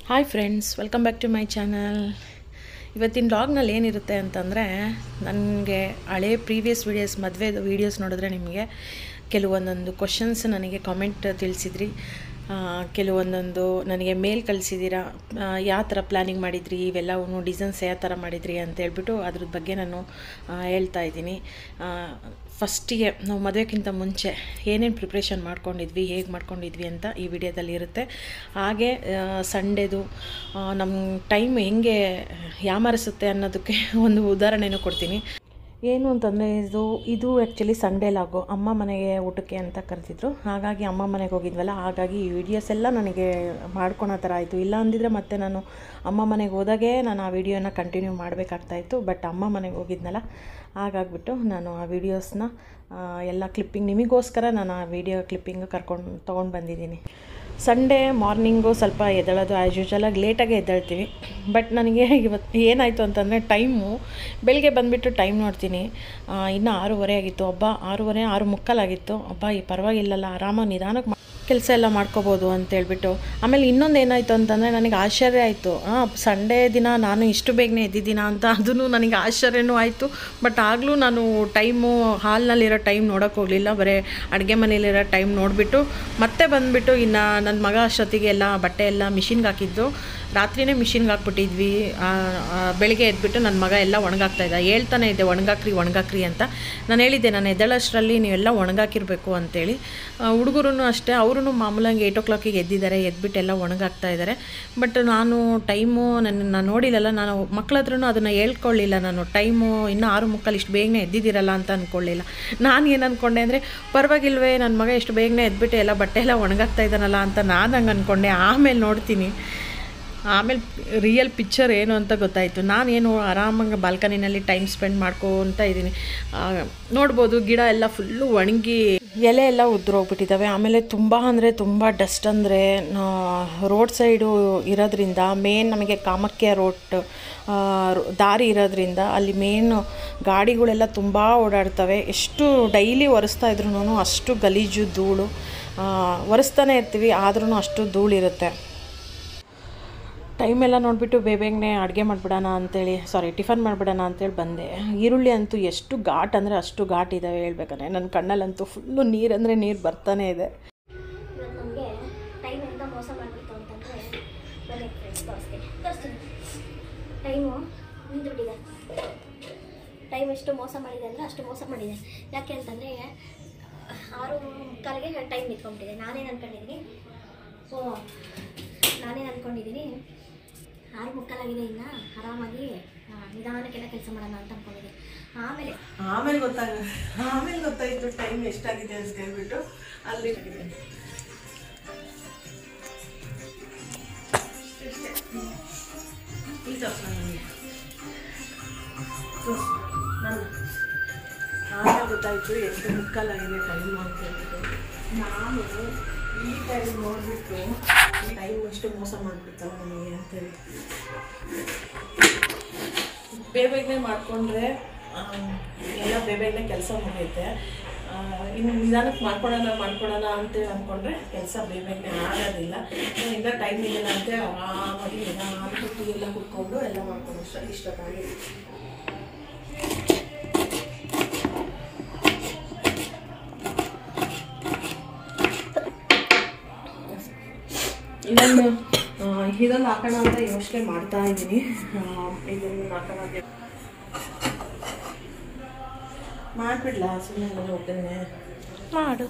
Hi friends welcome back to my channel ಇವತ್ತಿನ ಬ್ಲಾಗ್ನಲ್ಲಿ ಏನಿರುತ್ತೆ ಅಂತಂದರೆ ನನಗೆ ಹಳೆ ಪ್ರೀವಿಯಸ್ ವೀಡಿಯೋಸ್ ಮದುವೆದು ವೀಡಿಯೋಸ್ ನೋಡಿದ್ರೆ ನಿಮಗೆ ಕೆಲವೊಂದೊಂದು ಕ್ವಶನ್ಸ್ ನನಗೆ ಕಾಮೆಂಟ್ ತಿಳಿಸಿದ್ರಿ ಆ, ಕೆಲವೊಂದೊಂದು ನನಗೆ ಮೇಲ್ ಕಳಿಸಿದ್ದೀರಾ ಯಾವ ಥರ ಪ್ಲ್ಯಾನಿಂಗ್ ಮಾಡಿದ್ರಿ ಇವೆಲ್ಲವೂ ಡಿಸೈನ್ಸ್ ಯಾವ ಥರ ಮಾಡಿದ್ರಿ ಅಂತ ಹೇಳ್ಬಿಟ್ಟು ಅದ್ರ ಬಗ್ಗೆ ನಾನು ಆ, ಹೇಳ್ತಾ ಇದ್ದೀನಿ ಫಸ್ಟಿಗೆ ನಾವು ಮದುವೆಗಿಂತ ಮುಂಚೆ ಏನೇನು ಪ್ರಿಪ್ರೇಷನ್ ಮಾಡ್ಕೊಂಡಿದ್ವಿ ಹೇಗೆ ಮಾಡ್ಕೊಂಡಿದ್ವಿ ಅಂತ ಈ ವಿಡಿಯೋದಲ್ಲಿ ಇರುತ್ತೆ ಹಾಗೆ ಸಂಡೇದು ನಮ್ಮ ಟೈಮ್ ಹೆಂಗೆ ಯಾಮರಿಸುತ್ತೆ ಅನ್ನೋದಕ್ಕೆ ಒಂದು ಉದಾಹರಣೆನೂ ಕೊಡ್ತೀನಿ ಏನು ಅಂತಂದರೆ ಇದು ಇದು ಆ್ಯಕ್ಚುಲಿ ಸಂಡೇ ಲಾಗು ಅಮ್ಮ ಮನೆಗೆ ಊಟಕ್ಕೆ ಅಂತ ಕರೆದಿದ್ರು ಹಾಗಾಗಿ ಅಮ್ಮ ಮನೆಗೆ ಹೋಗಿದ್ವಲ್ಲ ಹಾಗಾಗಿ ಈ ವಿಡಿಯೋಸ್ ಎಲ್ಲ ನನಗೆ ಮಾಡ್ಕೊಳೋ ಥರ ಆಯಿತು ಇಲ್ಲ ಅಂದಿದ್ರೆ ಮತ್ತೆ ನಾನು ಅಮ್ಮ ಮನೆಗೆ ಹೋದಾಗೆ ನಾನು ಆ ವಿಡಿಯೋನ ಕಂಟಿನ್ಯೂ ಮಾಡಬೇಕಾಗ್ತಾಯಿತ್ತು ಬಟ್ ಅಮ್ಮ ಮನೆಗೆ ಹೋಗಿದ್ನಲ್ಲ ಹಾಗಾಗ್ಬಿಟ್ಟು ನಾನು ಆ ವಿಡಿಯೋಸ್ನ ಎಲ್ಲ ಕ್ಲಿಪ್ಪಿಂಗ್ ನಿಮಗೋಸ್ಕರ ನಾನು ಆ ವಿಡಿಯೋ ಕ್ಲಿಪ್ಪಿಂಗ್ ಕರ್ಕೊಂಡು ತೊಗೊಂಡು ಬಂದಿದ್ದೀನಿ ಸಂಡೇ ಮಾರ್ನಿಂಗು ಸ್ವಲ್ಪ ಎದ್ದೇಳೋದು ಆ್ಯಸ್ ಯೂಶಲಾಗಿ ಲೇಟಾಗೆ ಎದ್ದೇಳ್ತೀವಿ ಬಟ್ ನನಗೆ ಇವತ್ತು ಏನಾಯಿತು ಅಂತಂದರೆ ಟೈಮು ಬೆಳಗ್ಗೆ ಬಂದುಬಿಟ್ಟು ಟೈಮ್ ನೋಡ್ತೀನಿ ಆ, ಇನ್ನು ಆರೂವರೆ ಆಗಿತ್ತು ಹಬ್ಬ ಆರೂವರೆ ಆರು ಮುಕ್ಕಾಲಾಗಿತ್ತು ಹಬ್ಬ ಈ ಪರವಾಗಿಲ್ಲಲ್ಲ ಆರಾಮಾಗಿ ನಿಧಾನಕ್ಕೆ ಕೆಲಸ ಎಲ್ಲ ಮಾಡ್ಕೋಬೋದು ಅಂತೇಳ್ಬಿಟ್ಟು ಆಮೇಲೆ ಇನ್ನೊಂದು ಏನಾಯಿತು ಅಂತಂದರೆ ನನಗೆ ಆಶ್ಚರ್ಯ ಆಯಿತು ಸಂಡೇ ದಿನ ನಾನು ಇಷ್ಟು ಬೇಗನೆ ಎದ್ದಿದ್ದೀನ ಅಂತ ಅದೂ ನನಗೆ ಆಶ್ಚರ್ಯನೂ ಆಯಿತು ಬಟ್ ಆಗಲೂ ನಾನು ಟೈಮು ಹಾಲ್ನಲ್ಲಿರೋ ಟೈಮ್ ನೋಡೋಕೆ ಹೋಗಲಿಲ್ಲ ಬರೀ ಅಡುಗೆ ಮನೇಲಿರೋ ಟೈಮ್ ನೋಡಿಬಿಟ್ಟು ಮತ್ತೆ ಬಂದುಬಿಟ್ಟು ಇನ್ನು ನನ್ನ ಮಗ ಅಷ್ಟೊತ್ತಿಗೆ ಎಲ್ಲ ಬಟ್ಟೆ ಎಲ್ಲ ಮಿಷಿನ್ಗೆ ಹಾಕಿದ್ದು ರಾತ್ರಿನೇ ಮಿಷಿನ್ಗೆ ಹಾಕ್ಬಿಟ್ಟಿದ್ವಿ ಆ, ಆ, ಬೆಳಿಗ್ಗೆ ಎದ್ಬಿಟ್ಟು ನನ್ನ ಮಗ ಎಲ್ಲ ಒಣಗಾಕ್ತಾ ಇದ್ದ ಹೇಳ್ತಾನೆ ಇದ್ದೆ ಒಣಗಾಕ್ರಿ ಒಣಗಾಕ್ರಿ ಅಂತ ನಾನು ಹೇಳಿದ್ದೆ ನಾನು ಎದ್ದೇಳೋಷ್ಟರಲ್ಲಿ ನೀವೆಲ್ಲ ಒಣಗಾಕಿರಬೇಕು ಅಂತೇಳಿ ಹುಡುಗರು ಅಷ್ಟೇ ಅವರು ಮಾಮೂಲಾಗಿ ಏಯ್ಟ್ ಓ ಕ್ಲಾಕಿಗೆ ಎದ್ದಿದ್ದಾರೆ ಎದ್ಬಿಟ್ಟು ಎಲ್ಲ ಒಣಗಾಕ್ತಾ ಇದ್ದಾರೆ ಬಟ್ ನಾನು ಟೈಮು ನನ್ನ ನಾನು ನೋಡಿಲ್ಲಲ್ಲ ನಾನು ಮಕ್ಳ ಹತ್ರನೂ ಅದನ್ನು ಹೇಳ್ಕೊಳ್ಳಿಲ್ಲ ನಾನು ಟೈಮು ಇನ್ನೂ ಆರು ಮುಕ್ಕಲ್ಲಿ ಇಷ್ಟು ಬೇಗನೆ ಎದ್ದಿದ್ದೀರಲ್ಲ ಅಂತ ಅಂದ್ಕೊಳ್ಳಿಲ್ಲ ನಾನು ಏನು ಅಂದ್ಕೊಂಡೆ ಅಂದರೆ ಪರವಾಗಿಲ್ವೇ ನನ್ನ ಮಗ ಎಷ್ಟು ಬೇಗನೆ ಎದ್ಬಿಟ್ಟು ಎಲ್ಲ ಬಟ್ಟೆ ಎಲ್ಲ ಒಣಗಾಕ್ತಾ ಇದ್ದಾನಲ್ಲ ಅಂತ ನಾನು ಹಂಗೆ ಅಂದ್ಕೊಂಡೆ ಆಮೇಲೆ ನೋಡ್ತೀನಿ ಆಮೇಲೆ ರಿಯಲ್ ಪಿಕ್ಚರ್ ಏನು ಅಂತ ಗೊತ್ತಾಯಿತು ನಾನೇನು ಆರಾಮಾಗಿ ಬಾಲ್ಕನಿನಲ್ಲಿ ಟೈಮ್ ಸ್ಪೆಂಡ್ ಮಾಡ್ಕೊತ ಇದ್ದೀನಿ ನೋಡ್ಬೋದು ಗಿಡ ಎಲ್ಲ ಫುಲ್ಲು ಒಣಗಿ ಎಲೆ ಎಲ್ಲ ಉದ್ರೋಗ್ಬಿಟ್ಟಿದ್ದಾವೆ ಆಮೇಲೆ ತುಂಬ ಅಂದರೆ ತುಂಬ ಡಸ್ಟ್ ಅಂದರೆ ರೋಡ್ ಸೈಡು ಇರೋದ್ರಿಂದ ಮೇನ್ ನಮಗೆ ಕಾಮಕ್ಯ ರೋಡ್ ಆ, ರೋ- ದಾರಿ ಇರೋದ್ರಿಂದ ಅಲ್ಲಿ ಮೇನು ಗಾಡಿಗಳೆಲ್ಲ ತುಂಬ ಓಡಾಡ್ತವೆ ಎಷ್ಟು ಡೈಲಿ ಒರೆಸ್ತಾ ಇದ್ರೂ ಅಷ್ಟು ಗಲೀಜು ಧೂಳು ಆ, ಒರೆಸ್ತಾನೆ ಇರ್ತೀವಿ ಆದ್ರೂ ಅಷ್ಟು ಧೂಳಿರುತ್ತೆ ಟೈಮೆಲ್ಲ ನೋಡಿಬಿಟ್ಟು ಬೇಬೇಗನೆ ಅಡುಗೆ ಮಾಡಿಬಿಡೋಣ ಅಂತೇಳಿ ಸಾರಿ ಟಿಫನ್ ಮಾಡಿಬಿಡೋಣ ಅಂತೇಳಿ ಬಂದೆ ಈರುಳ್ಳಿ ಅಂತೂ ಎಷ್ಟು ಘಾಟ್ ಅಂದರೆ ಅಷ್ಟು ಘಾಟ್ ಇದ್ದಾವೆ ಹೇಳ್ಬೇಕಂದ್ರೆ ನನ್ನ ಕಣ್ಣಲ್ಲಂತೂ ಫುಲ್ಲು ನೀರಂದರೆ ನೀರು ಬರ್ತಾನೆ ಇದೆ ಇವತ್ತು ನಮಗೆ ಟೈಮ್ ಎಂತ ಮೋಸ ಮಾಡಿಬಿಡ್ತು ಅಂತಂದರೆ ಬನ್ನಿ ಫ್ರೆಂಡ್ಸ್ ತೋರಿಸ್ತೀನಿ ತೋರಿಸ್ತೀನಿ ಟೈಮು ನಿಂತುಬಿಟ್ಟಿದೆ ಟೈಮ್ ಎಷ್ಟು ಮೋಸ ಮಾಡಿದೆ ಅಂದರೆ ಅಷ್ಟು ಮೋಸ ಮಾಡಿದೆ ಯಾಕೆ ಅಂತಂದರೆ ಆರು ಮುಕ್ಕಾಲಿಗೆ ಟೈಮ್ ನಿಂತ್ಕೊಂಡ್ಬಿಟ್ಟಿದೆ ನಾನೇನು ಅಂದ್ಕೊಂಡಿದ್ದೀನಿ ಓ ನಾನೇನು ಅಂದ್ಕೊಂಡಿದ್ದೀನಿ ಆರು ಮುಕ್ಕಾಲಾಗಿದೆ ಇನ್ನು ಆರಾಮಾಗಿ ಆ, ನಿಧಾನಕ್ಕೆಲ್ಲ ಕೆಲಸ ಮಾಡೋಣ ಅಂತ ಅಂದ್ಕೊಂಡಿದ್ದೀನಿ ಆಮೇಲೆ ಆಮೇಲೆ ಗೊತ್ತಾಗ ಆಮೇಲೆ ಗೊತ್ತಾಯಿತು ಟೈಮ್ ಎಷ್ಟಾಗಿದೆ ಅಂತ ಹೇಳ್ಬಿಟ್ಟು ಅಲ್ಲಿ ಆಮೇಲೆ ಗೊತ್ತಾಯಿತು ಎಷ್ಟು ಮುಕ್ಕಾಲಾಗಿದೆ ಟೈಮ್ ಅಂತ ಹೇಳ್ಬಿಟ್ಟು ನಾನು ಈ ಟೈಮ್ ನೋಡಿಬಿಟ್ಟು ಟೈಮ್ ಎಷ್ಟು ಮೋಸ ಮಾಡಿಬಿಡ್ತಾರೆ ನನಗೆ ಅಂತೇಳಿ ಬೇಬೇಗನೆ ಮಾಡಿಕೊಂಡ್ರೆ ಎಲ್ಲ ಬೇಬೇಗನೆ ಕೆಲಸ ಮುಗಿಯುತ್ತೆ ಆ, ಇನ್ನು ನಿಧಾನಕ್ಕೆ ಮಾಡ್ಕೊಡೋಣ ಮಾಡ್ಕೊಡೋಣ ಅಂತೇಳಿ ಅಂದ್ಕೊಂಡ್ರೆ ಕೆಲಸ ಬೇಬೇಗನೆ ಆಗೋದಿಲ್ಲ ಇನ್ನ ಟೈಮ್ ಇದೆಯಲ್ಲ ಅಂತೇಳಿ ಆರಾಮಾಗಿ ನಿಧಾನಕ್ಕೆ ಟೀ ಎಲ್ಲ ಕುತ್ಕೊಂಡು ಎಲ್ಲ ಮಾಡ್ಕೊಂಡು ಅಷ್ಟೇ ಇಷ್ಟಕ್ಕಾಗಿ ಇದನ್ನು ಆ, ಇದನ್ನು ಹಾಕೋಣ ಅಂತ ಯೋಚನೆ ಮಾಡ್ತಾ ಇದ್ದೀನಿ ಇದನ್ನು ಹಾಕೋಣ ಅಂತ ಮಾಡ್ಬಿಡ್ಲಾ ಸುಮ್ಮನೆ ಹೋಗ್ತೇನೆ ಮಾಡು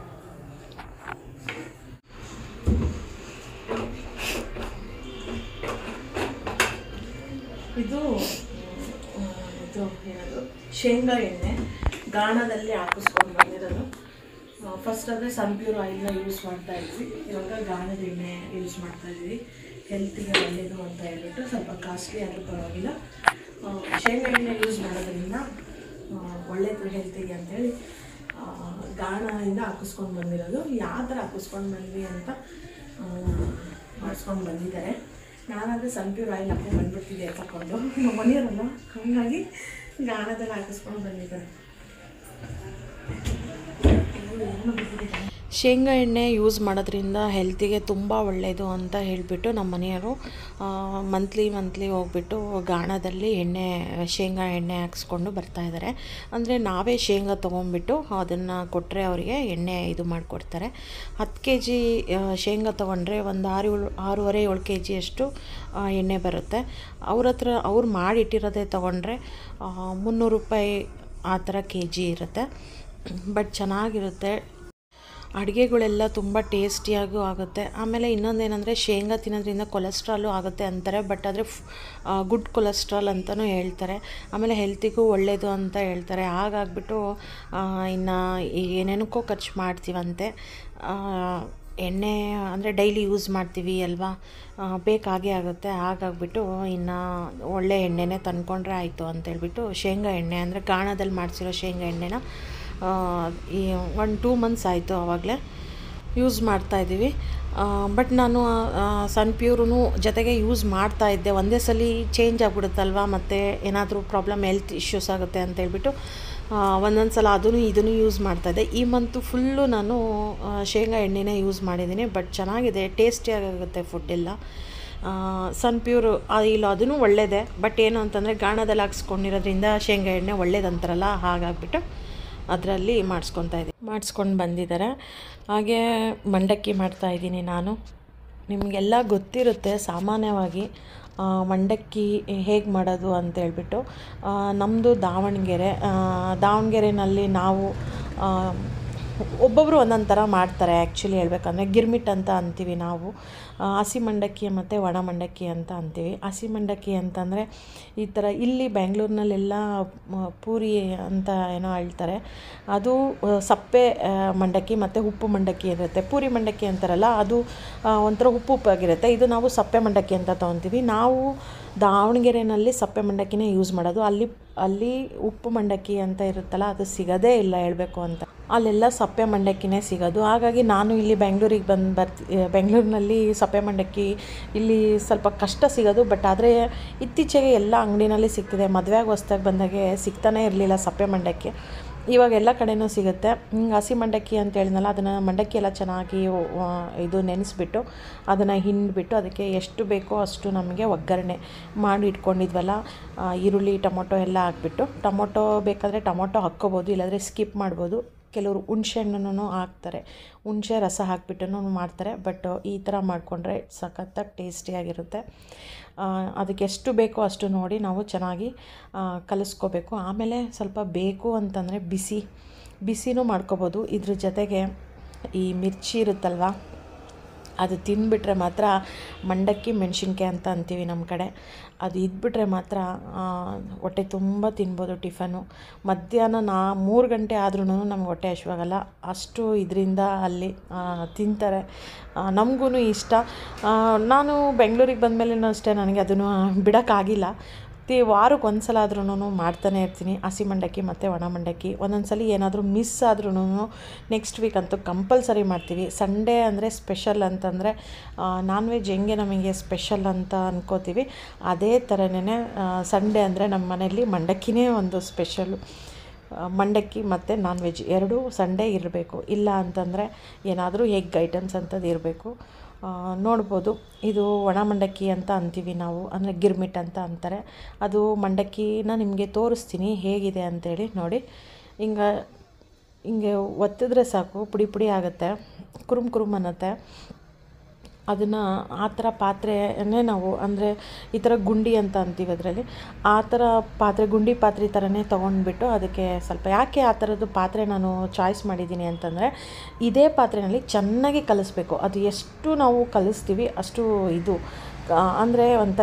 ಇದು ಆ, ಇದು ಏನದು ಶೇಂಗಾ ಎಣ್ಣೆ ಗಾಣದಲ್ಲಿ ಹಾಕಿಸ್ಕೊಂಡು ಬಂದಿರೋದು ಫಸ್ಟ್ ಅಂದರೆ ಸನ್ಪ್ಯೂರ್ ಆಯಿಲ್ನ ಯೂಸ್ ಮಾಡ್ತಾ ಇದ್ವಿ ಇವಾಗ ಗಾಣದ ಎಣ್ಣೆ ಯೂಸ್ ಮಾಡ್ತಾ ಇದ್ವಿ ಹೆಲ್ತಿಗೆ ಒಳ್ಳೆಯದು ಅಂತ ಹೇಳ್ಬಿಟ್ಟು ಸ್ವಲ್ಪ ಕಾಸ್ಟ್ಲಿ ಆದರೂ ಪರವಾಗಿಲ್ಲ ಆ, ಶೇಂಗಾ ಎಣ್ಣೆ ಯೂಸ್ ಮಾಡೋದ್ರಿಂದ ಆ, ಒಳ್ಳೆಯದು ಹೆಲ್ತಿಗೆ ಅಂತೇಳಿ ಆ, ಗಾಣದಿಂದ ಹಾಕಿಸ್ಕೊಂಡು ಬಂದಿರೋದು ಯಾವ ಥರ ಹಾಕಿಸ್ಕೊಂಡು ಬಂದ್ವಿ ಅಂತ ಮಾಡಿಸ್ಕೊಂಡು ಬಂದಿದ್ದಾರೆ ನಾನಾದರೆ ಸನ್ಪ್ಯೂರ್ ಆಯಿಲ್ ಹಾಕೊಂಡು ಬಂದ್ಬಿಡ್ತಿದ್ದೆ ತಗೊಂಡು ಮನೆಯವರಲ್ಲ ಹಾಗಾಗಿ ಗಾಣದಲ್ಲಿ ಹಾಕಿಸ್ಕೊಂಡು ಬಂದಿದ್ದಾರೆ ಇವು ಶೇಂಗಾ ಎಣ್ಣೆ ಯೂಸ್ ಮಾಡೋದ್ರಿಂದ ಹೆಲ್ತಿಗೆ ತುಂಬ ಒಳ್ಳೆಯದು ಅಂತ ಹೇಳಿಬಿಟ್ಟು ನಮ್ಮ ಮನೆಯವರು ಮಂತ್ಲಿ ಮಂತ್ಲಿ ಹೋಗ್ಬಿಟ್ಟು ಗಾಣದಲ್ಲಿ ಎಣ್ಣೆ ಶೇಂಗಾ ಎಣ್ಣೆ ಹಾಕ್ಸ್ಕೊಂಡು ಬರ್ತಾಯಿದ್ದಾರೆ ಅಂದರೆ ನಾವೇ ಶೇಂಗಾ ತೊಗೊಂಡ್ಬಿಟ್ಟು ಅದನ್ನು ಕೊಟ್ಟರೆ ಅವರಿಗೆ ಎಣ್ಣೆ ಇದು ಮಾಡಿಕೊಡ್ತಾರೆ ಹತ್ತು ಕೆ ಜಿ ಶೇಂಗಾ ತೊಗೊಂಡ್ರೆ ಒಂದು ಆರು ಏಳು ಆರೂವರೆ ಏಳು ಕೆ ಜಿಯಷ್ಟು ಎಣ್ಣೆ ಬರುತ್ತೆ ಅವ್ರ ಹತ್ರ ಅವ್ರು ಮಾಡಿಟ್ಟಿರೋದೇ ತೊಗೊಂಡ್ರೆ ಮುನ್ನೂರು ರೂಪಾಯಿ ಆ ಥರ ಕೆ ಜಿ ಇರುತ್ತೆ ಬಟ್ ಚೆನ್ನಾಗಿರುತ್ತೆ ಅಡುಗೆಗಳೆಲ್ಲ ತುಂಬ ಟೇಸ್ಟಿಯಾಗೂ ಆಗುತ್ತೆ ಆಮೇಲೆ ಇನ್ನೊಂದೇನೆಂದರೆ ಶೇಂಗಾ ತಿನ್ನೋದ್ರಿಂದ ಕೊಲೆಸ್ಟ್ರಾಲು ಆಗುತ್ತೆ ಅಂತಾರೆ ಬಟ್ ಆದರೆ ಗುಡ್ ಕೊಲೆಸ್ಟ್ರಾಲ್ ಅಂತಲೂ ಹೇಳ್ತಾರೆ ಆಮೇಲೆ ಹೆಲ್ತಿಗೂ ಒಳ್ಳೆಯದು ಅಂತ ಹೇಳ್ತಾರೆ ಹಾಗಾಗ್ಬಿಟ್ಟು ಇನ್ನು ಏನೇನಕ್ಕೋ ಖರ್ಚು ಮಾಡ್ತೀವಂತೆ ಎಣ್ಣೆ ಅಂದರೆ ಡೈಲಿ ಯೂಸ್ ಮಾಡ್ತೀವಿ ಅಲ್ವಾ ಬೇಕಾಗೇ ಆಗುತ್ತೆ ಹಾಗಾಗ್ಬಿಟ್ಟು ಇನ್ನು ಒಳ್ಳೆ ಎಣ್ಣೆನೇ ತಂದ್ಕೊಂಡ್ರೆ ಆಯಿತು ಅಂತೇಳ್ಬಿಟ್ಟು ಶೇಂಗಾ ಎಣ್ಣೆ ಅಂದರೆ ಗಾಣದಲ್ಲಿ ಮಾಡಿಸಿರೋ ಶೇಂಗಾ ಎಣ್ಣೆನ ಈ ಒನ್ ಟೂ ಮಂತ್ಸ್ ಆಯಿತು ಆವಾಗಲೇ ಯೂಸ್ ಮಾಡ್ತಾಯಿದ್ದೀವಿ ಬಟ್ ನಾನು ಸನ್ ಪ್ಯೂರೂ ಜೊತೆಗೆ ಯೂಸ್ ಮಾಡ್ತಾ ಇದ್ದೆ ಒಂದೇ ಸಲ ಚೇಂಜ್ ಆಗಿಬಿಡುತ್ತಲ್ವ ಮತ್ತು ಏನಾದರೂ ಪ್ರಾಬ್ಲಮ್ ಹೆಲ್ತ್ ಇಶ್ಯೂಸ್ ಆಗುತ್ತೆ ಅಂತೇಳ್ಬಿಟ್ಟು ಒಂದೊಂದು ಸಲ ಅದನ್ನು ಇದನ್ನು ಯೂಸ್ ಮಾಡ್ತಾಯಿದ್ದೆ ಈ ಮಂತು ಫುಲ್ಲು ನಾನು ಶೇಂಗಾ ಎಣ್ಣೆನೇ ಯೂಸ್ ಮಾಡಿದ್ದೀನಿ ಬಟ್ ಚೆನ್ನಾಗಿದೆ ಟೇಸ್ಟಿಯಾಗುತ್ತೆ ಫುಡ್ ಎಲ್ಲ ಸನ್ ಪ್ಯೂರ್ ಇಲ್ಲ ಅದೂ ಒಳ್ಳೆಯದೇ ಬಟ್ ಏನು ಅಂತಂದರೆ ಗಾಣದಲ್ಲಿ ಹಾಕ್ಸ್ಕೊಂಡಿರೋದ್ರಿಂದ ಶೇಂಗಾ ಎಣ್ಣೆ ಒಳ್ಳೇದಂತಾರಲ್ಲ ಹಾಗಾಗ್ಬಿಟ್ಟು ಅದರಲ್ಲಿ ಮಾಡಿಸ್ಕೊತಾ ಇದ್ದೀನಿ ಮಾಡಿಸ್ಕೊಂಡು ಬಂದಿದ್ದಾರೆ ಹಾಗೆ ಮಂಡಕ್ಕಿ ಮಾಡ್ತಾಯಿದ್ದೀನಿ ನಾನು ನಿಮಗೆಲ್ಲ ಗೊತ್ತಿರುತ್ತೆ ಸಾಮಾನ್ಯವಾಗಿ ಮಂಡಕ್ಕಿ ಹೇಗೆ ಮಾಡೋದು ಅಂತೇಳ್ಬಿಟ್ಟು ನಮ್ಮದು ದಾವಣಗೆರೆ ದಾವಣಗೆರೆಯಲ್ಲಿ ನಾವು ಒಬ್ಬೊಬ್ಬರು ಒಂದೊಂದು ಥರ ಮಾಡ್ತಾರೆ ಆ್ಯಕ್ಚುಲಿ ಹೇಳ್ಬೇಕಂದ್ರೆ ಗಿರ್ಮಿಟ್ ಅಂತ ಅಂತೀವಿ ನಾವು ಹಸಿ ಮಂಡಕ್ಕಿ ಮತ್ತು ಒಣ ಮಂಡಕ್ಕಿ ಅಂತ ಅಂತೀವಿ ಹಸಿ ಮಂಡಕ್ಕಿ ಅಂತಂದರೆ ಈ ಥರ ಇಲ್ಲಿ ಬೆಂಗಳೂರಿನಲ್ಲೆಲ್ಲ ಪೂರಿ ಅಂತ ಏನೋ ಹೇಳ್ತಾರೆ ಅದು ಸಪ್ಪೆ ಮಂಡಕ್ಕಿ ಮತ್ತು ಉಪ್ಪು ಮಂಡಕ್ಕಿ ಇರುತ್ತೆ ಪೂರಿ ಮಂಡಕ್ಕಿ ಅಂತಾರಲ್ಲ ಅದು ಒಂಥರ ಉಪ್ಪು ಉಪ್ಪಾಗಿರುತ್ತೆ ಇದು ನಾವು ಸಪ್ಪೆ ಮಂಡಕ್ಕಿ ಅಂತ ತೊಗೊತೀವಿ ನಾವು ದಾವಣಗೆರೆಯಲ್ಲಿ ಸಪ್ಪೆ ಮಂಡಕ್ಕಿನೇ ಯೂಸ್ ಮಾಡೋದು ಅಲ್ಲಿ ಅಲ್ಲಿ ಉಪ್ಪು ಮಂಡಕ್ಕಿ ಅಂತ ಇರುತ್ತಲ್ಲ ಅದು ಸಿಗೋದೇ ಇಲ್ಲ ಹೇಳಬೇಕು ಅಂತ ಅಲ್ಲೆಲ್ಲ ಸಪ್ಪೆ ಮಂಡಕ್ಕಿನೇ ಸಿಗೋದು ಹಾಗಾಗಿ ನಾನು ಇಲ್ಲಿ ಬೆಂಗಳೂರಿಗೆ ಬಂದು ಬರ್ತಿ ಬೆಂಗಳೂರಿನಲ್ಲಿ ಸಪ್ಪೆ ಮಂಡಕ್ಕಿ ಇಲ್ಲಿ ಸ್ವಲ್ಪ ಕಷ್ಟ ಸಿಗೋದು ಬಟ್ ಆದರೆ ಇತ್ತೀಚೆಗೆ ಎಲ್ಲ ಅಂಗಡಿನಲ್ಲಿ ಸಿಗ್ತಿದೆ ಮದುವೆಗೆ ಹೊಸ್ದಾಗಿ ಬಂದಾಗೆ ಸಿಗ್ತಾನೇ ಇರಲಿಲ್ಲ ಸಪ್ಪೆ ಮಂಡಕ್ಕಿ ಇವಾಗ ಎಲ್ಲ ಕಡೆನೂ ಸಿಗುತ್ತೆ ಹಿಂಗೆ ಹಸಿ ಮಂಡಕ್ಕಿ ಅಂತ ಹೇಳಿದ್ನಲ್ಲ ಅದನ್ನು ಮಂಡಕ್ಕಿ ಎಲ್ಲ ಚೆನ್ನಾಗಿ ಇದು ನೆನೆಸ್ಬಿಟ್ಟು ಅದನ್ನು ಹಿಂಡ್ಬಿಟ್ಟು ಅದಕ್ಕೆ ಎಷ್ಟು ಬೇಕೋ ಅಷ್ಟು ನಮಗೆ ಒಗ್ಗರಣೆ ಮಾಡಿ ಇಟ್ಕೊಂಡಿದ್ವಲ್ಲ ಈರುಳ್ಳಿ ಟೊಮೊಟೊ ಎಲ್ಲ ಹಾಕ್ಬಿಟ್ಟು ಟೊಮೊಟೊ ಬೇಕಾದರೆ ಟೊಮೊಟೊ ಹಾಕ್ಕೋಬೋದು ಇಲ್ಲಾಂದರೆ ಸ್ಕಿಪ್ ಮಾಡ್ಬೋದು ಕೆಲವರು ಹುಣ್ಸೆ ಹಣ್ಣನ್ನು ಹಾಕ್ತಾರೆ ಹುಣಸೆ ರಸ ಹಾಕ್ಬಿಟ್ಟು ಮಾಡ್ತಾರೆ ಬಟ್ ಈ ಥರ ಮಾಡಿಕೊಂಡ್ರೆ ಸಖತ್ತಾಗಿ ಟೇಸ್ಟಿಯಾಗಿರುತ್ತೆ ಅದಕ್ಕೆ ಎಷ್ಟು ಬೇಕೋ ಅಷ್ಟು ನೋಡಿ ನಾವು ಚೆನ್ನಾಗಿ ಕಲಿಸ್ಕೋಬೇಕು ಆಮೇಲೆ ಸ್ವಲ್ಪ ಬೇಕು ಅಂತಂದರೆ ಬಿಸಿ ಬಿಸಿನೂ ಮಾಡ್ಕೋಬೋದು ಇದ್ರ ಜೊತೆಗೆ ಈ ಮಿರ್ಚಿ ಇರುತ್ತಲ್ವ ಅದು ತಿಂದುಬಿಟ್ರೆ ಮಾತ್ರ ಮಂಡಕ್ಕಿ ಮೆಣಸಿನ್ಕಾಯಿ ಅಂತ ಅಂತೀವಿ ನಮ್ಮ ಕಡೆ ಅದು ಇದ್ಬಿಟ್ರೆ ಮಾತ್ರ ಹೊಟ್ಟೆ ತುಂಬ ತಿನ್ಬೋದು ಟಿಫನು ಮಧ್ಯಾಹ್ನ ನಾ ಮೂರು ಗಂಟೆ ಆದ್ರೂ ನಮ್ಗೆ ಹೊಟ್ಟೆ ಹಶ್ವಾಗಲ್ಲ ಅಷ್ಟು ಇದರಿಂದ ಅಲ್ಲಿ ತಿಂತಾರೆ ನಮಗೂ ಇಷ್ಟ ನಾನು ಬೆಂಗಳೂರಿಗೆ ಬಂದಮೇಲೆನೂ ಅಷ್ಟೇ ನನಗೆ ಅದನ್ನು ಬಿಡೋಕ್ಕಾಗಿಲ್ಲ ತಿ ವಾರಕ್ಕೆ ಒಂದು ಸಲ ಆದ್ರೂ ಮಾಡ್ತಾನೆ ಇರ್ತೀನಿ ಹಸಿ ಮಂಡಕ್ಕಿ ಮತ್ತು ಒಣ ಮಂಡಕ್ಕಿ ಒಂದೊಂದು ಸಲ ಏನಾದರೂ ಮಿಸ್ ಆದ್ರೂ ನೆಕ್ಸ್ಟ್ ವೀಕ್ ಅಂತೂ ಕಂಪಲ್ಸರಿ ಮಾಡ್ತೀವಿ ಸಂಡೇ ಅಂದರೆ ಸ್ಪೆಷಲ್ ಅಂತಂದರೆ ನಾನ್ ವೆಜ್ ಹೆಂಗೆ ನಮಗೆ ಸ್ಪೆಷಲ್ ಅಂತ ಅನ್ಕೋತೀವಿ ಅದೇ ಥರನೇ ಸಂಡೇ ಅಂದರೆ ನಮ್ಮ ಮನೆಯಲ್ಲಿ ಮಂಡಕ್ಕಿನೇ ಒಂದು ಸ್ಪೆಷಲ್ಲು ಮಂಡಕ್ಕಿ ಮತ್ತು ನಾನ್ ವೆಜ್ ಎರಡೂ ಸಂಡೇ ಇರಬೇಕು ಇಲ್ಲ ಅಂತಂದರೆ ಏನಾದರೂ ಎಗ್ ಐಟಮ್ಸ್ ಅಂಥದ್ದು ಇರಬೇಕು ನೋಡ್ಬೋದು ಇದು ಒಣ ಮಂಡಕ್ಕಿ ಅಂತ ಅಂತೀವಿ ನಾವು ಅಂದರೆ ಗಿರ್ಮಿಟ್ ಅಂತ ಅಂತಾರೆ ಅದು ಮಂಡಕ್ಕಿನ ನಿಮಗೆ ತೋರಿಸ್ತೀನಿ ಹೇಗಿದೆ ಅಂತೇಳಿ ನೋಡಿ ಹಿಂಗೆ ಹಿಂಗೆ ಒತ್ತಿದ್ರೆ ಸಾಕು ಪುಡಿ ಪುಡಿ ಆಗುತ್ತೆ ಕುರುಮ್ ಕುರುಮ್ ಅನ್ನತ್ತೆ ಅದನ್ನು ಆ ಥರ ಪಾತ್ರೆನೇ ನಾವು ಅಂದರೆ ಈ ಥರ ಗುಂಡಿ ಅಂತ ಅಂತೀವಿ ಅದರಲ್ಲಿ ಆ ಥರ ಪಾತ್ರೆ ಗುಂಡಿ ಪಾತ್ರೆ ಥರನೇ ತೊಗೊಂಡ್ಬಿಟ್ಟು ಅದಕ್ಕೆ ಸ್ವಲ್ಪ ಯಾಕೆ ಆ ಥರದ್ದು ಪಾತ್ರೆ ನಾನು ಚಾಯ್ಸ್ ಮಾಡಿದ್ದೀನಿ ಅಂತಂದರೆ ಇದೇ ಪಾತ್ರೆಯಲ್ಲಿ ಚೆನ್ನಾಗಿ ಕಲಿಸ್ಬೇಕು ಅದು ಎಷ್ಟು ನಾವು ಕಲಿಸ್ತೀವಿ ಅಷ್ಟು ಇದು ಅಂದರೆ ಒಂಥರ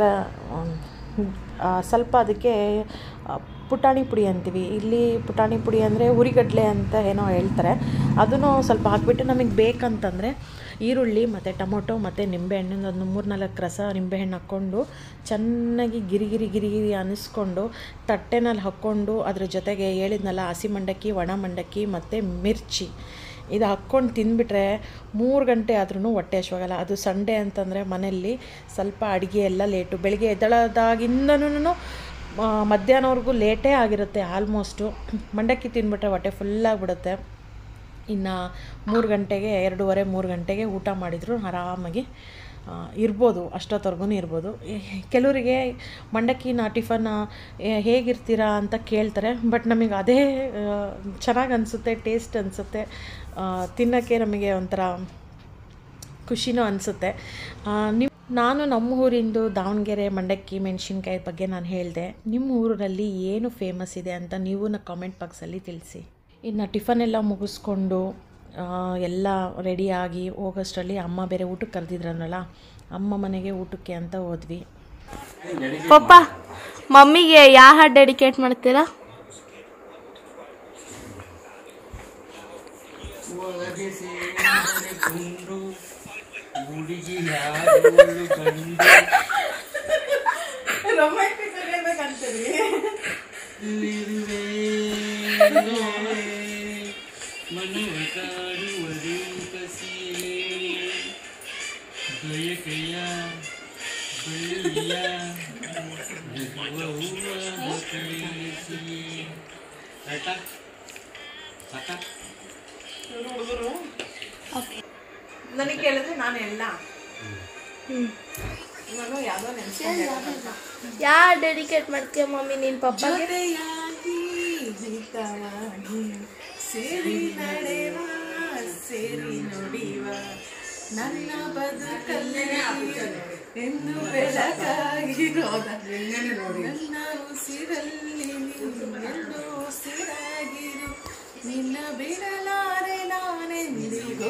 ಸ್ವಲ್ಪ ಅದಕ್ಕೆ ಪುಟಾಣಿ ಪುಡಿ ಅಂತೀವಿ ಇಲ್ಲಿ ಪುಟಾಣಿ ಪುಡಿ ಅಂದರೆ ಹುರಿಗಡಲೆ ಅಂತ ಏನೋ ಹೇಳ್ತಾರೆ ಅದನ್ನು ಸ್ವಲ್ಪ ಹಾಕ್ಬಿಟ್ಟು ನಮಗೆ ಬೇಕಂತಂದರೆ ಈರುಳ್ಳಿ ಮತ್ತು ಟೊಮೊಟೊ ಮತ್ತು ನಿಂಬೆಹಣ್ಣಿಂದ ಒಂದು ಮೂರು ನಾಲ್ಕು ರಸ ನಿಂಬೆಹಣ್ಣು ಹಾಕ್ಕೊಂಡು ಚೆನ್ನಾಗಿ ಗಿರಿಗಿರಿ ಗಿರಿಗಿರಿ ಅನ್ನಿಸ್ಕೊಂಡು ತಟ್ಟೆನಲ್ಲಿ ಹಾಕ್ಕೊಂಡು ಅದ್ರ ಜೊತೆಗೆ ಹೇಳಿದ್ನಲ್ಲ ಹಸಿ ಮಂಡಕ್ಕಿ ಒಣ ಮಂಡಕ್ಕಿ ಮತ್ತು ಮಿರ್ಚಿ ಇದು ಹಾಕ್ಕೊಂಡು ತಿಂದುಬಿಟ್ರೆ ಮೂರು ಗಂಟೆ ಆದ್ರೂ ಹೊಟ್ಟೆ ಹಶ್ವಾಗಲ್ಲ ಅದು ಸಂಡೇ ಅಂತಂದರೆ ಮನೆಯಲ್ಲಿ ಸ್ವಲ್ಪ ಅಡುಗೆ ಎಲ್ಲ ಲೇಟು ಬೆಳಿಗ್ಗೆ ಎದ್ದಳದಾಗಿಂದನೂ ಮಧ್ಯಾಹ್ನವರೆಗೂ ಲೇಟೇ ಆಗಿರುತ್ತೆ ಆಲ್ಮೋಸ್ಟು ಮಂಡಕ್ಕಿ ತಿಂದ್ಬಿಟ್ರೆ ಹೊಟ್ಟೆ ಫುಲ್ಲಾಗಿಬಿಡುತ್ತೆ ಇನ್ನು ಮೂರು ಗಂಟೆಗೆ ಎರಡೂವರೆ ಮೂರು ಗಂಟೆಗೆ ಊಟ ಮಾಡಿದ್ರು ಆರಾಮಾಗಿ ಆ, ಇರ್ಬೋದು ಅಷ್ಟೊತ್ತವರೆಗೂ ಇರ್ಬೋದು ಎ- ಕೆಲವರಿಗೆ ಮಂಡಕ್ಕಿನ ಟಿಫನ್ ಹೇಗಿರ್ತೀರಾ ಅಂತ ಕೇಳ್ತಾರೆ ಬಟ್ ನಮಗೆ ಅದೇ ಚೆನ್ನಾಗಿ ಅನಿಸುತ್ತೆ ಟೇಸ್ಟ್ ಅನಿಸುತ್ತೆ ತಿನ್ನೋಕ್ಕೆ ನಮಗೆ ಒಂಥರ ಖುಷಿನೂ ಅನಿಸುತ್ತೆ ನಿಮ್ಮ ನಾನು ನಮ್ಮ ಊರಿಂದು ದಾವಣಗೆರೆ ಮಂಡಕ್ಕಿ ಮೆಣಸಿನ್ಕಾಯಿ ಬಗ್ಗೆ ನಾನು ಹೇಳಿದೆ ನಿಮ್ಮ ಊರಲ್ಲಿ ಏನು ಫೇಮಸ್ ಇದೆ ಅಂತ ನೀವು ನ ಕಾಮೆಂಟ್ ಬಾಕ್ಸಲ್ಲಿ ತಿಳಿಸಿ ಇನ್ನು ಟಿಫನ್ ಎಲ್ಲ ಮುಗಿಸ್ಕೊಂಡು ಆ, ಎಲ್ಲ ರೆಡಿಯಾಗಿ ಹೋಗೋಷ್ಟರಲ್ಲಿ ಅಮ್ಮ ಬೇರೆ ಊಟಕ್ಕೆ ಕರೆದಿದ್ರನಲ್ಲ ಅಮ್ಮ ಮನೆಗೆ ಊಟಕ್ಕೆ ಅಂತ ಹೋದ್ವಿ ಪಪ್ಪ ಮಮ್ಮಿಗೆ ಯಾವ ಹಾಡು ಡೆಡಿಕೇಟ್ ಮಾಡ್ತೀರಾ ಒಳಗೆ ಸೇರಿದರೆ ಗುಂಡು ಹುಡುಗಿ ಯಾರು ಗಂಡು ಇಲ್ಲಿರುವೆ ಮನವ ಕಾಡುವುದು ಕಸಿಯೇ ಬಯಕೆಯ ಬಳ್ಳಿಯ ನಗುವ ಹೂವ ಕಳಿಸಿಯೇ ಆಯ್ತಾ ಸಾಕಾ ನನಗೆ ಕೇಳಿದ್ರೆ ನಾನು ಎಲ್ಲ ನಾನು ಯಾವುದೋ ನೆನೆಸ್ಕೊಂಡೆ ಯಾವ ಡೆಡಿಕೇಟ್ ಮಾಡ್ತೀಯ ಮಮ್ಮಿ ನಿನ್ನ ಪಪ್ಪಗೆ ಜೊತೆಯಾಗಿ ಹಿತವಾಗಿ ಸೇರಿ ನಡೆವ ಸೇರಿ ನುಡಿವ ನನ್ನ ಬದುಕಲ್ಲಿ ಎಂದು ಬೆಳಕಾಗಿರೋದ ನನ್ನ ಉಸಿರಲ್ಲಿ ನೀನೆಂದು ಉಸಿರಾಗಿರು ನಿನ್ನ ಬಿಡಲಾರೆ ನಾನೆಂದಿಗೂ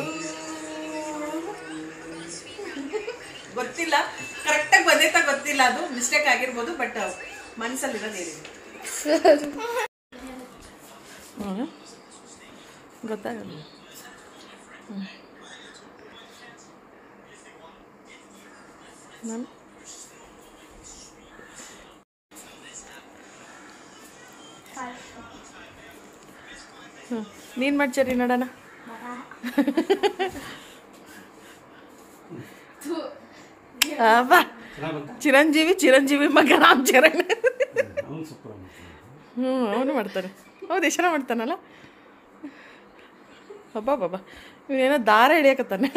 ಗೊತ್ತಿಲ್ಲ ಕರೆಕ್ಟಾಗಿ ಬಂದೈತಾ ಗೊತ್ತಿಲ್ಲ ಅದು ಮಿಸ್ಟೇಕ್ ಆಗಿರ್ಬೋದು ಬಟ್ ಮನಸ್ಸಲ್ಲಿರೋದು ಹೇಳಿ ಗೊತ್ತಾಗಲ್ಲ ನಾನು ಹ್ಞೂ ನೀನು ಮಾಡ್ಚರಿ ನೋಡೋಣ ಅಬ್ಬಾ ಚಿರಂಜೀವಿ ಚಿರಂಜೀವಿ ಮಗ ರಾಮ್ ಚರಣ್ ಹ್ಞೂ ಅವನು ಮಾಡ್ತಾನೆ ಹೌದು ಎಷ್ಟು ಮಾಡ್ತಾನಲ್ಲ ಹಬ್ಬ ಬಾಬಾ ಇವನೇನೋ ದಾರ ಹಿಡಿಯಕತ್ತಾನೆ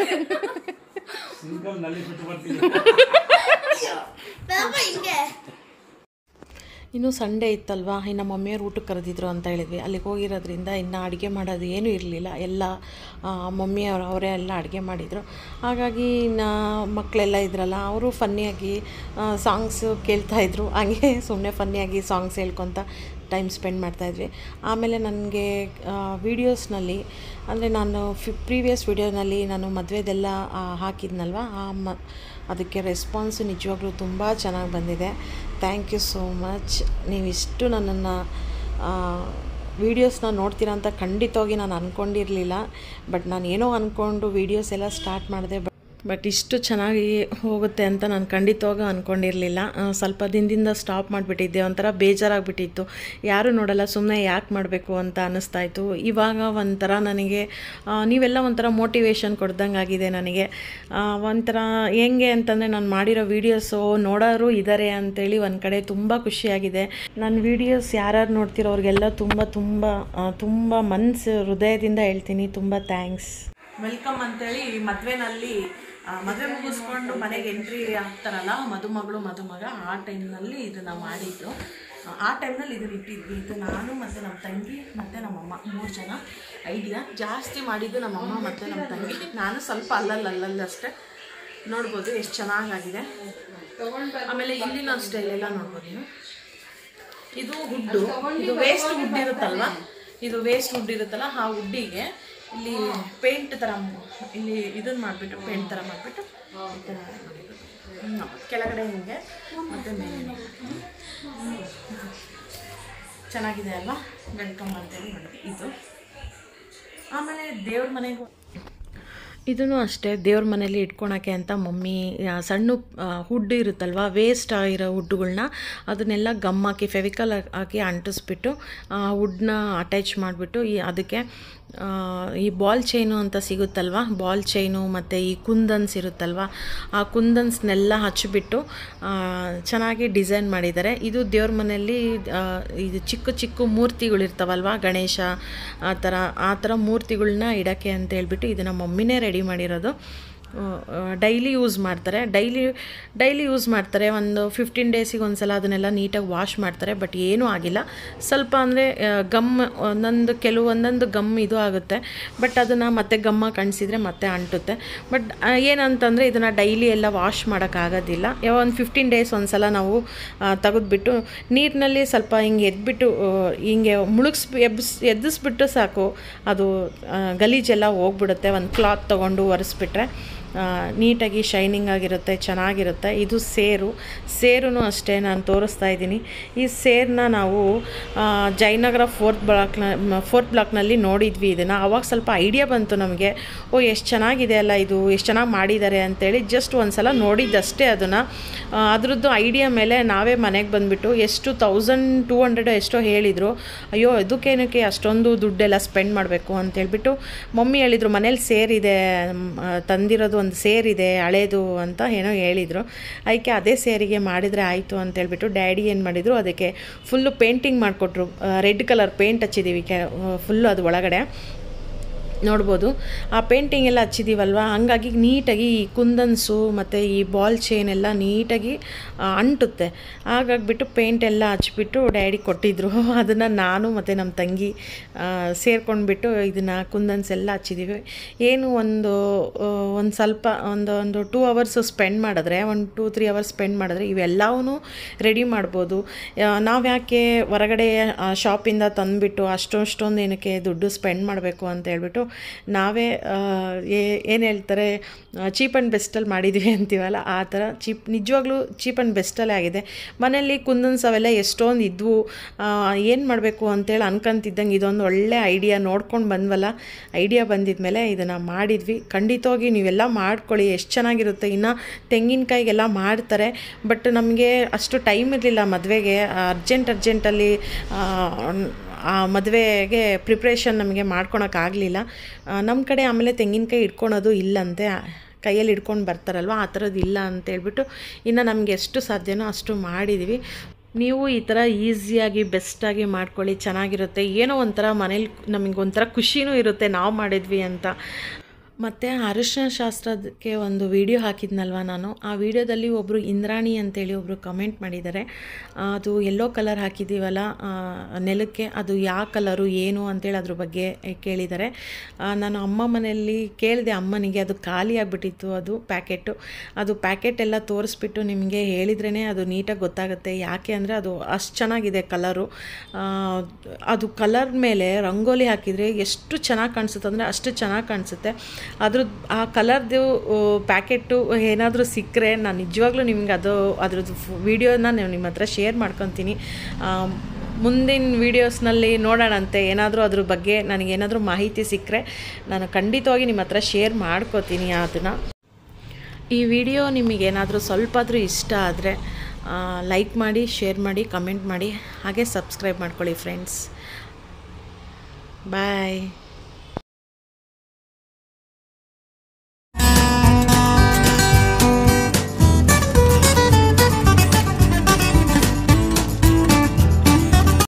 ಇನ್ನು ಸಂಡೇ ಇತ್ತಲ್ವಾ ಇನ್ನು ಮಮ್ಮಿಯವ್ರು ಊಟಕ್ಕೆ ಕರೆದಿದ್ರು ಅಂತ ಹೇಳಿದ್ವಿ ಅಲ್ಲಿಗೆ ಹೋಗಿರೋದ್ರಿಂದ ಇನ್ನು ಅಡುಗೆ ಮಾಡೋದು ಏನೂ ಇರಲಿಲ್ಲ ಎಲ್ಲ ಮಮ್ಮಿಯವರು ಅವರೇ ಎಲ್ಲ ಅಡುಗೆ ಮಾಡಿದರು ಹಾಗಾಗಿ ಇನ್ನು ಮಕ್ಕಳೆಲ್ಲ ಇದ್ರಲ್ಲ ಅವರು ಫನ್ನಿಯಾಗಿ ಸಾಂಗ್ಸು ಕೇಳ್ತಾಯಿದ್ರು ಹಂಗೆ ಸುಮ್ಮನೆ ಫನ್ನಿಯಾಗಿ ಸಾಂಗ್ಸ್ ಹೇಳ್ಕೊತ ಟೈಮ್ ಸ್ಪೆಂಡ್ ಮಾಡ್ತಾಯಿದ್ವಿ ಆಮೇಲೆ ನನಗೆ ವೀಡಿಯೋಸ್ನಲ್ಲಿ ಅಂದರೆ ನಾನು ಫಿ ಪ್ರೀವಿಯಸ್ ವೀಡಿಯೋನಲ್ಲಿ ನಾನು ಮದುವೆದೆಲ್ಲ ಹಾಕಿದ್ನಲ್ವ ಆ ಮ ಅದಕ್ಕೆ ರೆಸ್ಪಾನ್ಸು ನಿಜವಾಗ್ಲೂ ತುಂಬ ಚೆನ್ನಾಗಿ ಬಂದಿದೆ ಥ್ಯಾಂಕ್ ಯು ಸೋ ಮಚ್ ನೀವಿಷ್ಟು ನನ್ನನ್ನು ವೀಡಿಯೋಸ್ನ ನೋಡ್ತೀರಾ ಅಂತ ಖಂಡಿತವಾಗಿ ನಾನು ಅಂದ್ಕೊಂಡಿರಲಿಲ್ಲ ಬಟ್ ನಾನು ಏನೋ ಅಂದ್ಕೊಂಡು ವೀಡಿಯೋಸ್ ಎಲ್ಲ ಸ್ಟಾರ್ಟ್ ಮಾಡಿದೆ ಬಟ್ ಇಷ್ಟು ಚೆನ್ನಾಗಿ ಹೋಗುತ್ತೆ ಅಂತ ನಾನು ಖಂಡಿತವಾಗ ಅಂದ್ಕೊಂಡಿರಲಿಲ್ಲ ಸ್ವಲ್ಪ ದಿನದಿಂದ ಸ್ಟಾಪ್ ಮಾಡಿಬಿಟ್ಟಿದ್ದೆ ಒಂಥರ ಬೇಜಾರಾಗ್ಬಿಟ್ಟಿತ್ತು ಯಾರೂ ನೋಡಲ್ಲ ಸುಮ್ಮನೆ ಯಾಕೆ ಮಾಡಬೇಕು ಅಂತ ಅನ್ನಿಸ್ತಾ ಇತ್ತು ಇವಾಗ ಒಂಥರ ನನಗೆ ಆ, ನೀವೆಲ್ಲ ಒಂಥರ ಮೋಟಿವೇಶನ್ ಕೊಡ್ದಂಗೆ ಆಗಿದೆ ನನಗೆ ಆ, ಒಂಥರ ಹೆಂಗೆ ಅಂತಂದರೆ ನಾನು ಮಾಡಿರೋ ವೀಡಿಯೋಸು ನೋಡೋರು ಇದ್ದಾರೆ ಅಂತೇಳಿ ಒಂದು ಕಡೆ ತುಂಬ ಖುಷಿಯಾಗಿದೆ ನನ್ನ ವೀಡಿಯೋಸ್ ಯಾರ್ಯಾರು ನೋಡ್ತಿರೋ ಅವ್ರಿಗೆಲ್ಲ ತುಂಬ ತುಂಬ ಆ, ತುಂಬ ಮನಸ್ಸು ಹೃದಯದಿಂದ ಹೇಳ್ತೀನಿ ತುಂಬ ಥ್ಯಾಂಕ್ಸ್ ವೆಲ್ಕಮ್ ಅಂತೇಳಿ ಮದುವೆನಲ್ಲಿ ಮದುವೆ ಮುಗಿಸ್ಕೊಂಡು ಮನೆಗೆ ಎಂಟ್ರಿ ಆಗ್ತಾರಲ್ಲ ಮದುಮಗಳು ಮದುಮಗ ಆ ಟೈಮ್ನಲ್ಲಿ ಇದನ್ನು ಮಾಡಿದ್ದು ಆ, ಆ ಟೈಮ್ನಲ್ಲಿ ಇದನ್ನ ಇಟ್ಟಿದ್ವಿ ಇದು ನಾನು ಮತ್ತು ನಮ್ಮ ತಂಗಿ ಮತ್ತು ನಮ್ಮಮ್ಮ ಮೂರು ಜನ ಐಡಿಯಾ ಜಾಸ್ತಿ ಮಾಡಿದ್ದು ನಮ್ಮಮ್ಮ ಮತ್ತು ನಮ್ಮ ತಂಗಿ ನಾನು ಸ್ವಲ್ಪ ಅಲ್ಲಲ್ಲಿ ಅಲ್ಲಲ್ಲಿ ಅಷ್ಟೇ ನೋಡ್ಬೋದು ಎಷ್ಟು ಚೆನ್ನಾಗಾಗಿದೆ ಆಮೇಲೆ ಇಲ್ಲಿನ ಸ್ಟೈಲ್ ಎಲ್ಲ ನೋಡ್ಬೋದು ನೀವು ಇದು ಹುಡ್ಡು ಇದು ವೇಸ್ಟ್ ಹುಡ್ ಇರುತ್ತಲ್ವಾ ಇದು ವೇಸ್ಟ್ ಹುಡ್ ಇರುತ್ತಲ್ಲ ಆ ಹುಡ್ಡಿಗೆ ಇಲ್ಲಿ ಪೇಂಟ್ ಥರ ಮ್- ಇಲ್ಲಿ ಇದನ್ನ ಮಾಡಿಬಿಟ್ಟು ಪೇಂಟ್ ಥರ ಮಾಡಿಬಿಟ್ಟು ಈ ಥರ ಮಾಡಿದ್ದು. ಹ್ಮ್. ಕೆಳಗಡೆ ಹಿಂಗೆ ಮತ್ತು ಮೇಲೆ ಚೆನ್ನಾಗಿದೆ ಅಲ್ವಾ ವೆಲ್ಕಮ್ ಅಂತೇಳಿ ನೋಡಿ ಇದು ಆಮೇಲೆ ದೇವ್ರ ಮನೆಗೂ ಇದೂ ಅಷ್ಟೇ ದೇವ್ರ ಮನೇಲಿ ಇಟ್ಕೊಳಕ್ಕೆ ಅಂತ ಮಮ್ಮಿ ಆ, ಸಣ್ಣ ಆ, ಹುಡ್ ಇರುತ್ತಲ್ವ ವೇಸ್ಟ್ ಆಗಿರೋ ಹುಡ್ಡುಗಳ್ನ ಅದನ್ನೆಲ್ಲ ಗಮ್ ಹಾಕಿ ಫೆವಿಕಲ್ ಹಾಕಿ ಅಂಟಿಸ್ಬಿಟ್ಟು ಆ ಹುಡ್ನ ಅಟ್ಯಾಚ್ ಮಾಡಿಬಿಟ್ಟು ಈ ಅದಕ್ಕೆ ಆ, ಈ ಬಾಲ್ ಚೈನು ಅಂತ ಸಿಗುತ್ತಲ್ವ ಬಾಲ್ ಚೈನು ಮತ್ತು ಈ ಕುಂದನ್ಸ್ ಇರುತ್ತಲ್ವ ಆ ಕುಂದನ್ಸ್ನೆಲ್ಲ ಹಚ್ಚಿಬಿಟ್ಟು ಆ, ಚೆನ್ನಾಗಿ ಡಿಸೈನ್ ಮಾಡಿದ್ದಾರೆ ಇದು ದೇವ್ರ ಮನೆಯಲ್ಲಿ ಆ, ಇದು ಚಿಕ್ಕ ಚಿಕ್ಕ ಮೂರ್ತಿಗಳಿರ್ತಾವಲ್ವ ಗಣೇಶ ಆ ಥರ ಆ ಥರ ಮೂರ್ತಿಗಳ್ನ ಇಡೋಕ್ಕೆ ಅಂತ ಹೇಳ್ಬಿಟ್ಟು ಇದು ನಮ್ಮ ಮಮ್ಮಿನೇ ರೆಡಿ ಮಾಡಿರೋದು ಡೈಲಿ ಯೂಸ್ ಮಾಡ್ತಾರೆ ಡೈಲಿ ಡೈಲಿ ಯೂಸ್ ಮಾಡ್ತಾರೆ ಒಂದು ಫಿಫ್ಟೀನ್ ಡೇಸಿಗೆ ಒಂದು ಸಲ ಅದನ್ನೆಲ್ಲ ನೀಟಾಗಿ ವಾಶ್ ಮಾಡ್ತಾರೆ ಬಟ್ ಏನೂ ಆಗಿಲ್ಲ ಸ್ವಲ್ಪ ಅಂದರೆ ಗಮ್ ಒಂದೊಂದು ಕೆಲವು ಒಂದೊಂದು ಗಮ್ ಇದು ಆಗುತ್ತೆ ಬಟ್ ಅದನ್ನು ಮತ್ತೆ ಗಮ್ಮ ಕಣಿಸಿದ್ರೆ ಮತ್ತೆ ಅಂಟುತ್ತೆ ಬಟ್ ಏನಂತಂದರೆ ಇದನ್ನು ಡೈಲಿ ಎಲ್ಲ ವಾಶ್ ಮಾಡೋಕ್ಕಾಗೋದಿಲ್ಲ ಯಾವ ಒಂದು ಫಿಫ್ಟೀನ್ ಡೇಸ್ ಒಂದು ಸಲ ನಾವು ತೆಗೆದ್ಬಿಟ್ಟು ನೀರಿನಲ್ಲಿ ಸ್ವಲ್ಪ ಹಿಂಗೆ ಎದ್ಬಿಟ್ಟು ಆ, ಹಿಂಗೆ ಮುಳುಗಿಸ್ ಎಬ್ಸ್ ಎದ್ದಿಸ್ಬಿಟ್ಟು ಸಾಕು ಅದು ಆ, ಗಲೀಜೆಲ್ಲ ಹೋಗ್ಬಿಡುತ್ತೆ ಒಂದು ಕ್ಲಾತ್ ತೊಗೊಂಡು ಒರೆಸ್ಬಿಟ್ರೆ ಆ, ನೀಟಾಗಿ ಶೈನಿಂಗ್ ಆಗಿರುತ್ತೆ ಚೆನ್ನಾಗಿರುತ್ತೆ ಇದು ಸೇರು ಸೇರು ಅಷ್ಟೇ ನಾನು ತೋರಿಸ್ತಾ ಇದ್ದೀನಿ ಈ ಸೇರನ್ನ ನಾವು ಆ, ಜಯನಗರ ಫೋರ್ತ್ ಬ್ಲಾಕ್ನ ಫೋರ್ತ್ ಬ್ಲಾಕ್ನಲ್ಲಿ ನೋಡಿದ್ವಿ ಇದನ್ನು ಅವಾಗ ಸ್ವಲ್ಪ ಐಡಿಯಾ ಬಂತು ನಮಗೆ ಓ ಎಷ್ಟು ಚೆನ್ನಾಗಿದೆ ಅಲ್ಲ ಇದು ಎಷ್ಟು ಚೆನ್ನಾಗಿ ಮಾಡಿದ್ದಾರೆ ಅಂತೇಳಿ ಜಸ್ಟ್ ಒಂದು ಸಲ ನೋಡಿದ್ದಷ್ಟೇ ಅದನ್ನು ಅದ್ರದ್ದು ಐಡಿಯಾ ಮೇಲೆ ನಾವೇ ಮನೆಗೆ ಬಂದುಬಿಟ್ಟು ಎಷ್ಟು ತೌಸಂಡ್ ಟೂ ಹಂಡ್ರೆಡ್ ಎಷ್ಟೋ ಹೇಳಿದರು ಅಯ್ಯೋ ಇದಕ್ಕೇನಕ್ಕೆ ಅಷ್ಟೊಂದು ದುಡ್ಡೆಲ್ಲ ಸ್ಪೆಂಡ್ ಮಾಡಬೇಕು ಅಂತೇಳ್ಬಿಟ್ಟು ಮಮ್ಮಿ ಹೇಳಿದರು ಮನೇಲಿ ಸೇರಿದೆ ಮ್, ಆ, ತಂದಿರೋದು ಒಂದು ಸೇರಿದೆ ಹಳೇದು ಅಂತ ಏನೋ ಹೇಳಿದರು ಅದಕ್ಕೆ ಅದೇ ಸೇರಿಗೆ ಮಾಡಿದರೆ ಆಯಿತು ಅಂತೇಳ್ಬಿಟ್ಟು ಡ್ಯಾಡಿ ಏನು ಮಾಡಿದರು ಅದಕ್ಕೆ ಫುಲ್ಲು ಪೇಂಟಿಂಗ್ ಮಾಡಿಕೊಟ್ರು ರೆಡ್ ಕಲರ್ ಪೇಂಟ್ ಹಚ್ಚಿದ್ದೀವಿ ಕೆ ಫುಲ್ಲು ಅದು ಒಳಗಡೆ ನೋಡ್ಬೋದು ಆ ಪೇಂಟಿಂಗ್ ಎಲ್ಲ ಹಚ್ಚಿದ್ದೀವಲ್ವ ಹಂಗಾಗಿ ನೀಟಾಗಿ ಈ ಕುಂದನ್ಸು ಮತ್ತು ಈ ಬಾಲ್ ಚೈನ್ ಎಲ್ಲ ನೀಟಾಗಿ ಆ, ಅಂಟುತ್ತೆ ಹಾಗಾಗ್ಬಿಟ್ಟು ಪೇಂಟ್ ಎಲ್ಲ ಹಚ್ಬಿಟ್ಟು ಡ್ಯಾಡಿ ಕೊಟ್ಟಿದ್ದರು ಅದನ್ನು ನಾನು ಮತ್ತು ನಮ್ಮ ತಂಗಿ ಸೇರ್ಕೊಂಡ್ಬಿಟ್ಟು ಇದನ್ನು ಕುಂದನ್ಸ್ ಎಲ್ಲ ಹಚ್ಚಿದ್ದೀವಿ ಏನು ಒಂದು ಆ, ಒಂದು ಸ್ವಲ್ಪ ಒಂದು ಒಂದು ಟೂ ಅವರ್ಸ್ ಸ್ಪೆಂಡ್ ಮಾಡಿದ್ರೆ ಒಂದು ಟೂ ತ್ರೀ ಅವರ್ಸ್ ಸ್ಪೆಂಡ್ ಮಾಡಿದ್ರೆ ಇವೆಲ್ಲವೂ ರೆಡಿ ಮಾಡ್ಬೋದು ನಾವು ಯಾಕೆ ಹೊರಗಡೆ ಶಾಪಿಂದ ತಂದುಬಿಟ್ಟು ಅಷ್ಟೊಷ್ಟೊಂದು ಏನಕ್ಕೆ ದುಡ್ಡು ಸ್ಪೆಂಡ್ ಮಾಡಬೇಕು ಅಂತ ಹೇಳ್ಬಿಟ್ಟು ನಾವೇ ಏನು ಹೇಳ್ತಾರೆ ಚೀಪ್ ಆ್ಯಂಡ್ ಬೆಸ್ಟಲ್ಲಿ ಮಾಡಿದ್ವಿ ಅಂತೀವಲ್ಲ ಆ ಥರ ಚೀಪ್ ನಿಜವಾಗ್ಲೂ ಚೀಪ್ ಆ್ಯಂಡ್ ಬೆಸ್ಟಲ್ಲೇ ಆಗಿದೆ ಮನೆಯಲ್ಲಿ ಕುಂದನ್ಸ್ ಅವೆಲ್ಲ ಎಷ್ಟೊಂದು ಇದ್ವು ಏನು ಮಾಡಬೇಕು ಅಂತೇಳಿ ಅನ್ಕೊಂತಿದ್ದಂಗೆ ಇದೊಂದು ಒಳ್ಳೆ ಐಡಿಯಾ ನೋಡ್ಕೊಂಡು ಬಂದ್ವಲ್ಲ ಐಡಿಯಾ ಬಂದಿದ್ಮೇಲೆ ಇದನ್ನು ಮಾಡಿದ್ವಿ ಖಂಡಿತವಾಗಿ ನೀವೆಲ್ಲ ಮಾಡ್ಕೊಳ್ಳಿ ಎಷ್ಟು ಚೆನ್ನಾಗಿರುತ್ತೆ ಇನ್ನು ತೆಂಗಿನಕಾಯಿಗೆಲ್ಲ ಮಾಡ್ತಾರೆ ಬಟ್ ನಮಗೆ ಅಷ್ಟು ಟೈಮ್ ಇರಲಿಲ್ಲ ಮದುವೆಗೆ ಅರ್ಜೆಂಟ್ ಅರ್ಜೆಂಟಲ್ಲಿ ಆ ಮದುವೆಗೆ ಪ್ರಿಪ್ರೇಷನ್ ನಮಗೆ ಮಾಡ್ಕೊಳಕ್ಕಾಗಲಿಲ್ಲ ನಮ್ಮ ಕಡೆ ಆಮೇಲೆ ತೆಂಗಿನಕಾಯಿ ಇಟ್ಕೊಳೋದು ಇಲ್ಲಂತೆ ಕೈಯಲ್ಲಿ ಹಿಡ್ಕೊಂಡು ಬರ್ತಾರಲ್ವ ಆ ಥರದ್ದು ಇಲ್ಲ ಅಂತೇಳ್ಬಿಟ್ಟು ಇನ್ನು ನಮಗೆ ಎಷ್ಟು ಸಾಧ್ಯನೋ ಅಷ್ಟು ಮಾಡಿದ್ವಿ ನೀವು ಈ ಥರ ಈಸಿಯಾಗಿ ಬೆಸ್ಟಾಗಿ ಮಾಡ್ಕೊಳ್ಳಿ ಚೆನ್ನಾಗಿರುತ್ತೆ ಏನೋ ಒಂಥರ ಮನೇಲಿ ನಮಗೆ ಒಂಥರ ಖುಷಿನೂ ಇರುತ್ತೆ ನಾವು ಮಾಡಿದ್ವಿ ಅಂತ ಮತ್ತು ಅರಿಶಿನ ಶಾಸ್ತ್ರಕ್ಕೆ ಒಂದು ವಿಡಿಯೋ ಹಾಕಿದ್ನಲ್ವ ನಾನು ಆ ವಿಡಿಯೋದಲ್ಲಿ ಒಬ್ಬರು ಇಂದ್ರಾಣಿ ಅಂತೇಳಿ ಒಬ್ಬರು ಕಮೆಂಟ್ ಮಾಡಿದ್ದಾರೆ ಆ, ಅದು ಎಲ್ಲೋ ಕಲರ್ ಹಾಕಿದ್ದೀವಲ್ಲ ಆ, ನೆಲಕ್ಕೆ ಅದು ಯಾವ ಕಲರು ಏನು ಅಂತೇಳಿ ಅದ್ರ ಬಗ್ಗೆ ಕೇಳಿದ್ದಾರೆ ಆ, ನಾನು ಅಮ್ಮ ಮನೆಯಲ್ಲಿ ಕೇಳಿದೆ ಅಮ್ಮನಿಗೆ ಅದು ಖಾಲಿ ಆಗಿಬಿಟ್ಟಿತ್ತು ಅದು ಪ್ಯಾಕೆಟು ಅದು ಪ್ಯಾಕೆಟ್ ಎಲ್ಲ ತೋರಿಸ್ಬಿಟ್ಟು ನಿಮಗೆ ಹೇಳಿದ್ರೇ ಅದು ನೀಟಾಗಿ ಗೊತ್ತಾಗುತ್ತೆ ಯಾಕೆ ಅಂದರೆ ಅದು ಅಷ್ಟು ಚೆನ್ನಾಗಿದೆ ಕಲರು ಅದು ಕಲರ್ ಮೇಲೆ ರಂಗೋಲಿ ಹಾಕಿದರೆ ಎಷ್ಟು ಚೆನ್ನಾಗಿ ಕಾಣಿಸುತ್ತೆ ಅಂದರೆ ಅಷ್ಟು ಚೆನ್ನಾಗಿ ಕಾಣಿಸುತ್ತೆ ಅದ್ರದ್ದು ಆ ಕಲರ್ದು ಪ್ಯಾಕೆಟು ಏನಾದರೂ ಸಿಕ್ಕರೆ ನಾನು ನಿಜವಾಗ್ಲೂ ನಿಮ್ಗೆ ಅದು ಅದ್ರದ್ದು ವೀಡಿಯೋನ ನಾನು ನಿಮ್ಮ ಹತ್ರ ಶೇರ್ ಮಾಡ್ಕೊತೀನಿ ಆ, ಮುಂದಿನ ವೀಡಿಯೋಸ್ನಲ್ಲಿ ನೋಡೋಣಂತೆ ಏನಾದರೂ ಅದ್ರ ಬಗ್ಗೆ ನನಗೇನಾದರೂ ಮಾಹಿತಿ ಸಿಕ್ಕರೆ ನಾನು ಖಂಡಿತವಾಗಿ ನಿಮ್ಮ ಹತ್ರ ಶೇರ್ ಮಾಡ್ಕೋತೀನಿ ಅದನ್ನು ಈ ವಿಡಿಯೋ ನಿಮಗೇನಾದರೂ ಸ್ವಲ್ಪ ಆದರೂ ಇಷ್ಟ ಆದರೆ ಲೈಕ್ ಮಾಡಿ ಶೇರ್ ಮಾಡಿ ಕಮೆಂಟ್ ಮಾಡಿ ಹಾಗೆ ಸಬ್ಸ್ಕ್ರೈಬ್ ಮಾಡ್ಕೊಳ್ಳಿ ಫ್ರೆಂಡ್ಸ್ ಬಾಯ್